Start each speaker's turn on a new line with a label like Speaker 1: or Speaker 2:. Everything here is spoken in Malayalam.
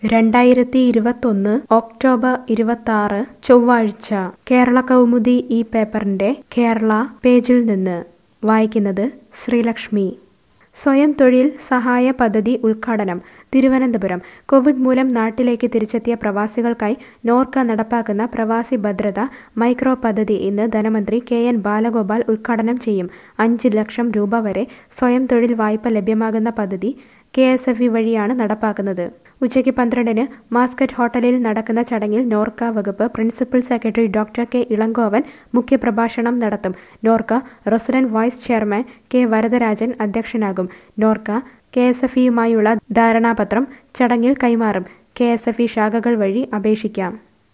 Speaker 1: രണ്ടായിരത്തി ഇരുപത്തൊന്ന് ഒക്ടോബർ ഇരുപത്തി ചൊവ്വാഴ്ച കേരള കൗമുദി ഈ പേപ്പറിന്റെ കേരള പേജിൽ നിന്ന് വായിക്കുന്നത് ശ്രീലക്ഷ്മി സ്വയം തൊഴിൽ സഹായ പദ്ധതി ഉദ്ഘാടനം തിരുവനന്തപുരം കോവിഡ് മൂലം നാട്ടിലേക്ക് തിരിച്ചെത്തിയ പ്രവാസികൾക്കായി നോർക്ക നടപ്പാക്കുന്ന പ്രവാസി ഭദ്രത മൈക്രോ പദ്ധതി ഇന്ന് ധനമന്ത്രി കെ എൻ ബാലഗോപാൽ ഉദ്ഘാടനം ചെയ്യും അഞ്ച് ലക്ഷം രൂപ വരെ സ്വയം തൊഴിൽ വായ്പ ലഭ്യമാകുന്ന പദ്ധതി കെ എസ് എഫ് ഇ വഴിയാണ് നടപ്പാക്കുന്നത് ഉച്ചയ്ക്ക് പന്ത്രണ്ടിന് മാസ്കറ്റ് ഹോട്ടലിൽ നടക്കുന്ന ചടങ്ങിൽ നോർക്ക വകുപ്പ് principal secretary doctor K Elangovan മുഖ്യപ്രഭാഷണം നടത്തും Norka resident vice chairman K Varadarajan അധ്യക്ഷനാകും നോർക്ക കെ എസ് എഫ് ഇയുമായുള്ള ധാരണാപത്രം ചടങ്ങിൽ കൈമാറും കെ എസ് എഫ് ഇ ശാഖകൾ വഴി അപേക്ഷിക്കാം